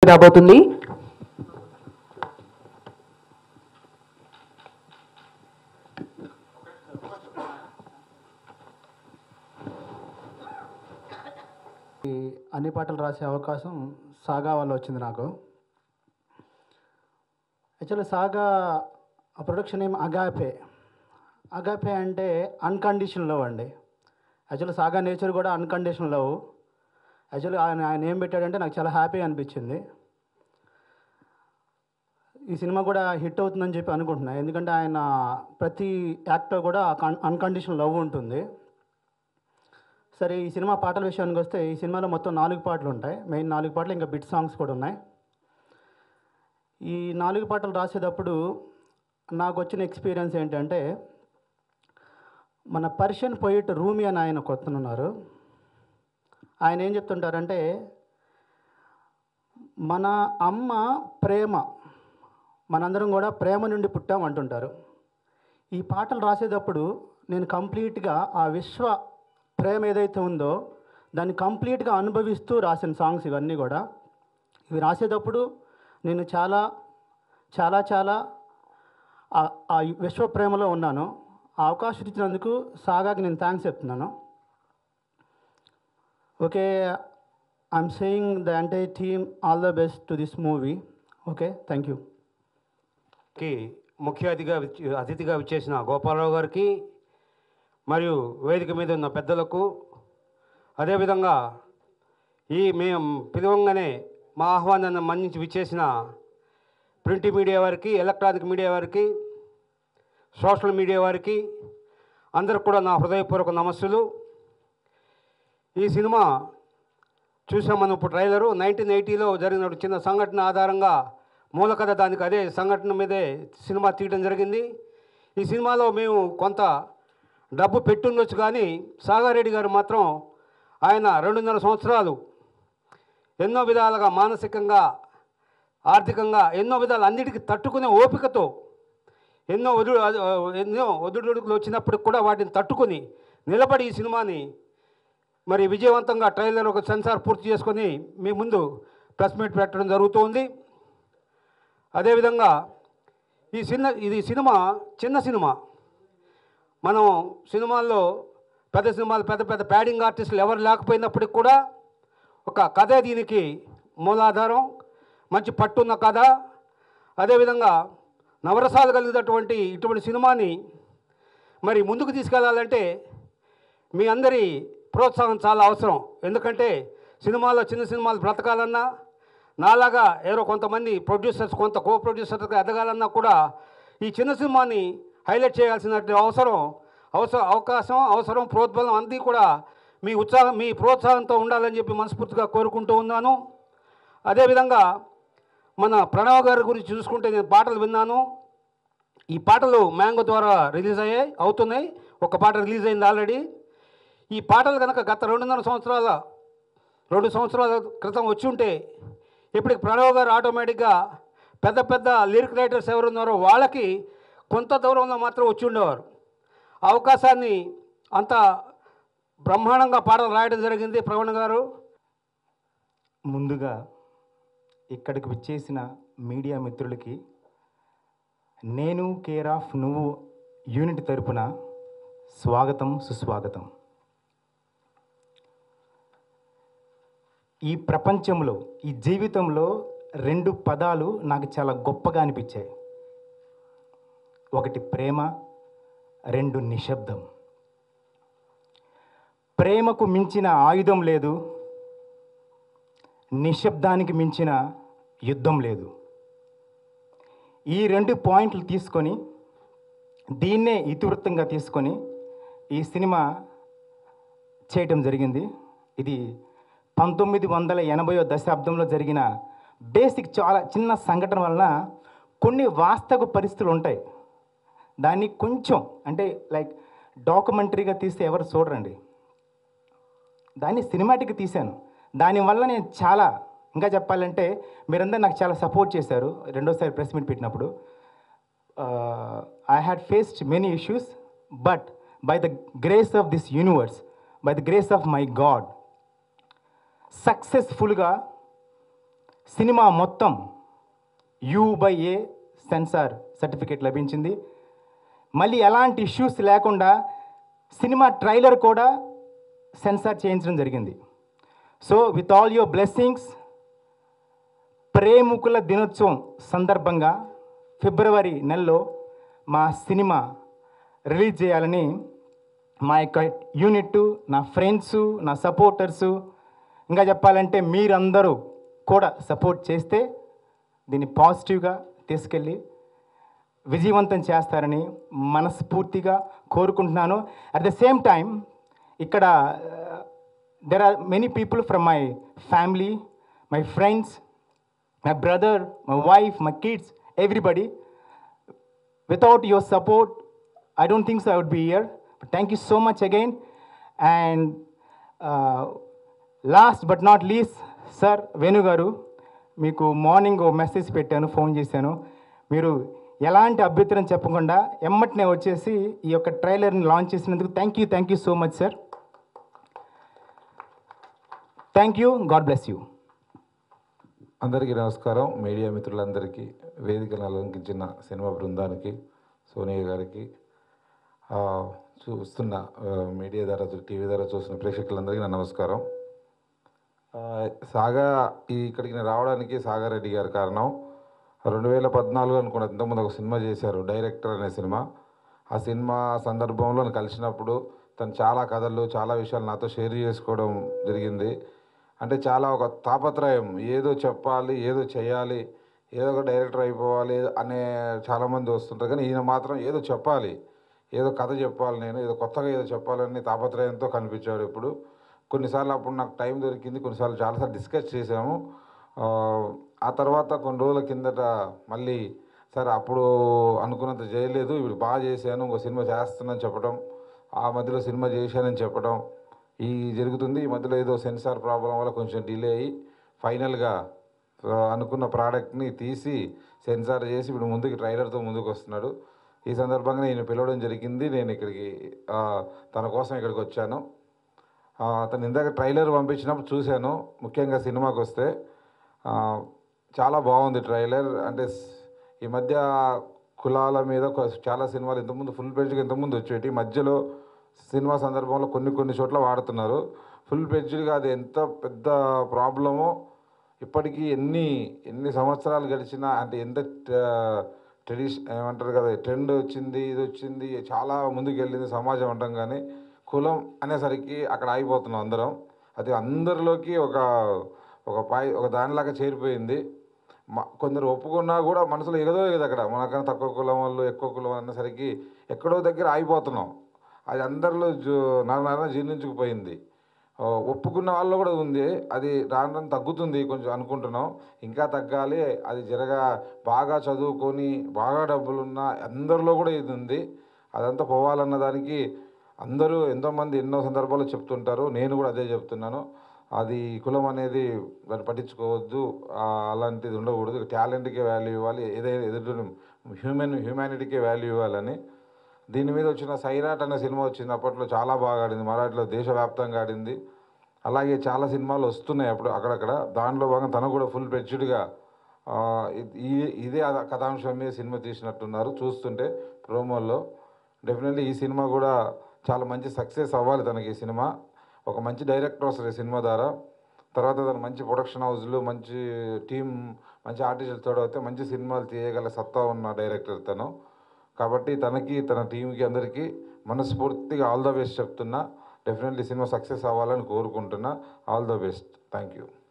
రాబోతుంది ఈ అన్ని పాటలు రాసే అవకాశం సాగా వల్ల వచ్చింది నాకు యాక్చువల్లీ సాగా ప్రొడక్షన్ ఏం అగాపే అగాపే అంటే అన్కండిషన్ లవ్ అండి యాక్చువల్లీ సాగా నేచర్ కూడా అన్కండిషన్ లవ్ యాక్చువల్లీ ఆయన ఆయన ఏం పెట్టాడంటే నాకు చాలా హ్యాపీగా అనిపించింది ఈ సినిమా కూడా హిట్ అవుతుందని చెప్పి అనుకుంటున్నా ఎందుకంటే ఆయన ప్రతి యాక్టర్ కూడా అన్కండిషన్ లవ్ ఉంటుంది సరే ఈ సినిమా పాటల విషయానికి వస్తే ఈ సినిమాలో మొత్తం నాలుగు పాటలు ఉంటాయి మెయిన్ నాలుగు పాటలు ఇంకా బిట్ సాంగ్స్ కూడా ఉన్నాయి ఈ నాలుగు పాటలు రాసేటప్పుడు నాకు వచ్చిన ఎక్స్పీరియన్స్ ఏంటంటే మన పర్షియన్ పోయిట్ రూమి అని ఆయన కొత్తనున్నారు ఆయన ఏం చెప్తుంటారంటే మన అమ్మ ప్రేమ మనందరం కూడా ప్రేమ నుండి పుట్టాం అంటుంటారు ఈ పాటలు రాసేటప్పుడు నేను కంప్లీట్గా ఆ విశ్వ ప్రేమ ఏదైతే ఉందో దాన్ని కంప్లీట్గా అనుభవిస్తూ రాసిన సాంగ్స్ ఇవన్నీ కూడా ఇవి రాసేటప్పుడు నేను చాలా చాలా చాలా ఆ- ఆ విశ్వ ప్రేమలో ఉన్నాను ఆ అవకాశం ఇచ్చినందుకు సాగాకి నేను థ్యాంక్స్ చెప్తున్నాను okay I'm saying the entire team all the best to this movie okay thank you కి ముఖ్య అతిథిగా విచ్- అతిథిగా విచ్చేసిన గోపాలరావు గారికి మరియు వేదిక మీద ఉన్న పెద్దలకు అదేవిధంగా ఈ మేము పిలవంగానే మా ఆహ్వానాన్ని మన్నించి విచ్చేసిన ప్రింట్ మీడియా వారికి ఎలక్ట్రానిక్ మీడియా వారికి సోషల్ మీడియా వారికి అందరికి కూడా నా హృదయపూర్వక నమస్సులు ఈ సినిమా చూసాం మనం ఇప్పుడు ట్రైలరు నైన్టీన్ ఎయిటీలో జరిగిన ఒక చిన్న సంఘటన ఆధారంగా మూల కథ దానికి అదే సంఘటన మీదే సినిమా తీయడం జరిగింది ఈ సినిమాలో మేము కొంత డబ్బు పెట్టుండొచ్చు కానీ సాగారెడ్డి గారు మాత్రం ఆయన రెండున్నర సంవత్సరాలు ఎన్నో విధాలుగా మానసికంగా ఆర్థికంగా ఎన్నో విధాలు అన్నిటికీ తట్టుకునే ఓపికతో ఎన్నో ఒదు ఎన్నో ఒదుడుడుకులు వచ్చినప్పటికి కూడా వాటిని తట్టుకొని నిలబడి ఈ సినిమాని మరి విజయవంతంగా ట్రైలర్ ఒక సెన్సార్ పూర్తి చేసుకొని మీ ముందు ప్రెస్ మీట్ పెట్టడం జరుగుతోంది అదేవిధంగా ఈ చిన్న ఇది సినిమా చిన్న సినిమా మనం సినిమాల్లో పెద్ద సినిమాలు పెద్ద పెద్ద ప్యాడింగ్ ఆర్టిస్టులు ఎవరు లేకపోయినప్పటికి కూడా ఒక కథే దీనికి మూలాధారం మంచి పట్టున్న కథ అదేవిధంగా నవరసాలు కలిగినటువంటి ఇటువంటి సినిమాని మరి ముందుకు తీసుకెళ్లాలంటే మీ అందరి ప్రోత్సాహం చాలా అవసరం ఎందుకంటే సినిమాలో చిన్న సినిమాలు బ్రతకాలన్నా నాలాగా ఏదో కొంతమంది ప్రొడ్యూసర్స్ కొంత కో ప్రొడ్యూసర్స్గా ఎదగాలన్నా కూడా ఈ చిన్న సినిమాని హైలైట్ చేయాల్సిన అవసరం అవసరం అవకాశం అవసరం ప్రోద్బలం అంది కూడా మీ ఉత్సాహం మీ ప్రోత్సాహంతో ఉండాలని చెప్పి మనస్ఫూర్తిగా కోరుకుంటూ ఉన్నాను అదేవిధంగా మన ప్రణవ్ గారి గురించి చూసుకుంటే నేను పాటలు విన్నాను ఈ పాటలు మ్యాంగో ద్వారా రిలీజ్ అయ్యాయి అవుతున్నాయి ఒక పాట రిలీజ్ అయింది ఆల్రెడీ ఈ పాటలు కనుక గత రెండున్నర సంవత్సరాల రెండు సంవత్సరాల క్రితం వచ్చి ఉంటే ఇప్పటికి ప్రణవ్ గారు ఆటోమేటిక్గా పెద్ద పెద్ద లిరిక్ రైటర్స్ ఎవరు ఉన్నారో వాళ్ళకి కొంత దూరంలో మాత్రం వచ్చి ఉండేవారు ఆ అవకాశాన్ని అంత బ్రహ్మాండంగా పాటలు రాయడం జరిగింది ప్రవణ గారు ముందుగా ఇక్కడికి విచ్చేసిన మీడియా మిత్రులకి నేను కేర్ ఆఫ్ నువ్వు యూనిట్ తరపున స్వాగతం సుస్వాగతం ఈ ప్రపంచంలో ఈ జీవితంలో రెండు పదాలు నాకు చాలా గొప్పగా అనిపించాయి ఒకటి ప్రేమ రెండు నిశ్శబ్దం ప్రేమకు మించిన ఆయుధం లేదు నిశ్శబ్దానికి మించిన యుద్ధం లేదు ఈ రెండు పాయింట్లు తీసుకొని దీన్నే ఇతివృత్తంగా తీసుకొని ఈ సినిమా చేయటం జరిగింది ఇది పంతొమ్మిది వందల ఎనభైవ దశాబ్దంలో జరిగిన బేసిక్ చాలా చిన్న సంఘటన వలన కొన్ని వాస్తవ పరిస్థితులు ఉంటాయి దాన్ని కొంచెం అంటే లైక్ డాక్యుమెంటరీగా తీస్తే ఎవరు చూడరండి దాన్ని సినిమాటిక్ తీశాను దానివల్ల నేను చాలా ఇంకా చెప్పాలంటే మీరందరూ నాకు చాలా సపోర్ట్ చేశారు రెండోసారి ప్రెస్ మీట్ పెట్టినప్పుడు I had faced many issues but by the grace of this universe by the grace of my God సక్సెస్ఫుల్గా సినిమా మొత్తం U by A censor certificate లభించింది మళ్ళీ ఎలాంటి ఇష్యూస్ లేకుండా సినిమా ట్రైలర్ కూడా సెన్సార్ చేయించడం జరిగింది so with all your blessings ప్రేమికుల దినోత్సవం సందర్భంగా ఫిబ్రవరి నెలలో మా సినిమా రిలీజ్ చేయాలని మా యొక్క యూనిట్ నా ఫ్రెండ్స్ నా సపోర్టర్సు ఇంకా చెప్పాలంటే మీరందరూ కూడా సపోర్ట్ చేస్తే దీన్ని పాజిటివ్గా తీసుకెళ్ళి విజయవంతం చేస్తారని మనస్ఫూర్తిగా కోరుకుంటున్నాను అట్ ద సేమ్ టైం ఇక్కడ there are many people from my family my friends my brother, my wife, my kids, everybody. Without your support, I don't think so I would be here. But thank you so much again. And uh, last but not least, sir Venu garu మీకు morning ఓ message పెట్టాను phone చేశాను మీరు ఎలాంటి అభ్యంతరం చెప్పకుండా ఎమ్మటనే వచ్చేసి ఈ యొక్క ట్రైలర్ని లాంచ్ చేసినందుకు thank you thank you so much sir thank you God bless you అందరికీ నమస్కారం మీడియా మిత్రులందరికీ వేదికను అలంకించిన సినిమా బృందానికి సోనియా గారికి ఆ, చూస్తున్న ఆ, మీడియా ద్వారా టీవీ ద్వారా చూస్తున్న ప్రేక్షకులందరికీ నా నమస్కారం ఆ, సాగా ఈ ఇక్కడికి నేను రావడానికి సాగారెడ్డి గారి కారణం రెండు వేల పద్నాలుగు అనుకున్న ఇంతకుముందు ఒక సినిమా చేశారు డైరెక్టర్ అనే సినిమా ఆ సినిమా సందర్భంలో నన్ను కలిసినప్పుడు తను చాలా కథలు చాలా విషయాలు నాతో షేర్ చేసుకోవడం జరిగింది అంటే చాలా ఒక తాపత్రయం ఏదో చెప్పాలి ఏదో చేయాలి ఏదో ఒక డైరెక్టర్ అయిపోవాలి అనే చాలామంది వస్తుంటారు కానీ ఈయన మాత్రం ఏదో చెప్పాలి ఏదో కథ చెప్పాలి నేను ఏదో కొత్తగా ఏదో చెప్పాలని తాపత్రయంతో కనిపించాడు ఇప్పుడు కొన్నిసార్లు అప్పుడు నాకు టైం దొరికింది కొన్నిసార్లు చాలాసార్లు డిస్కస్ చేసాము ఆ, ఆ తర్వాత కొన్ని రోజుల కిందట మళ్ళీ సరే అప్పుడు అనుకున్నంత చేయలేదు ఇప్పుడు బాగా చేశాను ఇంకో సినిమా చేస్తున్నాను చెప్పడం ఆ మధ్యలో సినిమా చేశానని చెప్పడం ఈ జరుగుతుంది ఈ మధ్యలో ఏదో సెన్సార్ ప్రాబ్లం వల్ల కొంచెం డిలే అయ్యి ఫైనల్గా ఆ, అనుకున్న ప్రోడక్ట్ని తీసి సెన్సార్ చేసి ఇప్పుడు ముందుకు ట్రైలర్తో ముందుకు వస్తున్నాడు ఈ సందర్భంగా నేను పిలవడం జరిగింది నేను ఇక్కడికి ఆ, తన కోసం ఇక్కడికి వచ్చాను ఆ, తను ఇందాక ట్రైలర్ పంపించినప్పుడు చూశాను ముఖ్యంగా సినిమాకి వస్తే ఆ, చాలా బాగుంది ట్రైలర్ అంటే స్- ఈ మధ్య కులాల మీద కొ- చాలా సినిమాలు ఇంతకుముందు ఫుల్ పేజ్గా ఇంతకుముందు వచ్చేటి ఈ మధ్యలో సినిమా సందర్భంలో కొన్ని కొన్ని చోట్ల వాడుతున్నారు ఫుల్ పేజ్గా అది ఎంత పెద్ద ప్రాబ్లమో ఇప్పటికీ ఎన్ని ఎన్ని సంవత్సరాలు గడిచినా అంటే ఎంత ట్రెడిషన్ ఏమంటారు కదా ట్రెండ్ వచ్చింది ఇది వచ్చింది చాలా ముందుకు వెళ్ళింది సమాజం అంటాం కానీ కులం అనేసరికి అక్కడ ఆగిపోతున్నాం అందరం అది అందరిలోకి ఒక ఒక పై ఒక దానిలాగా చేరిపోయింది మ- కొందరు ఒప్పుకున్నా కూడా మనసులో ఎగదో ఎగదు అక్కడ మనకన్నా తక్కువ కులం వాళ్ళు ఎక్కువ కులం అనేసరికి ఎక్కడో దగ్గర ఆగిపోతున్నాం అది అందరిలో జో నర నర జీర్ణించుకుపోయింది ఆ, ఒప్పుకున్న వాళ్ళు కూడా ఉంది అది రాను రాను తగ్గుతుంది కొంచెం అనుకుంటున్నాం ఇంకా తగ్గాలి అది జరగా బాగా చదువుకొని బాగా డబ్బులున్న అందరిలో కూడా ఇది ఉంది అదంతా పోవాలన్న దానికి అందరూ ఎంతోమంది ఎన్నో సందర్భాల్లో చెప్తుంటారు నేను కూడా అదే చెప్తున్నాను అది కులం అనేది దాన్ని పట్టించుకోవద్దు ఆ, అలాంటిది ఉండకూడదు టాలెంట్కే వాల్యూ ఇవ్వాలి ఏదైనా ఎదుటి హ్యూమన్ హ్యూమానిటీకే వాల్యూ ఇవ్వాలని దీని మీద వచ్చిన సైరాట్ అనే సినిమా వచ్చింది అప్పట్లో చాలా బాగా ఆడింది మరాఠీలో దేశవ్యాప్తంగా ఆడింది అలాగే చాలా సినిమాలు వస్తున్నాయి అప్పుడు అక్కడక్కడ దాంట్లో భాగంగా తను కూడా ఫుల్ పెచ్చుడ్గా ఈ ఇదే అద- కథాంశం మీద సినిమా తీసినట్టున్నారు చూస్తుంటే ప్రోమోల్లో డెఫినెట్లీ ఈ సినిమా కూడా చాలా మంచి సక్సెస్ అవ్వాలి తనకి ఈ సినిమా ఒక మంచి డైరెక్టర్ వస్తారు ఈ సినిమా ద్వారా తర్వాత తను మంచి ప్రొడక్షన్ హౌస్లు మంచి టీం మంచి ఆర్టిస్టులు తోడవుతే మంచి సినిమాలు తీయగల సత్తా ఉన్న డైరెక్టర్ తను కాబట్టి తనకి తన టీంకి అందరికీ మనస్ఫూర్తిగా ఆల్ ద బెస్ట్ చెప్తున్నా డెఫినెట్లీ సినిమా సక్సెస్ అవ్వాలని కోరుకుంటున్నా all the best thank you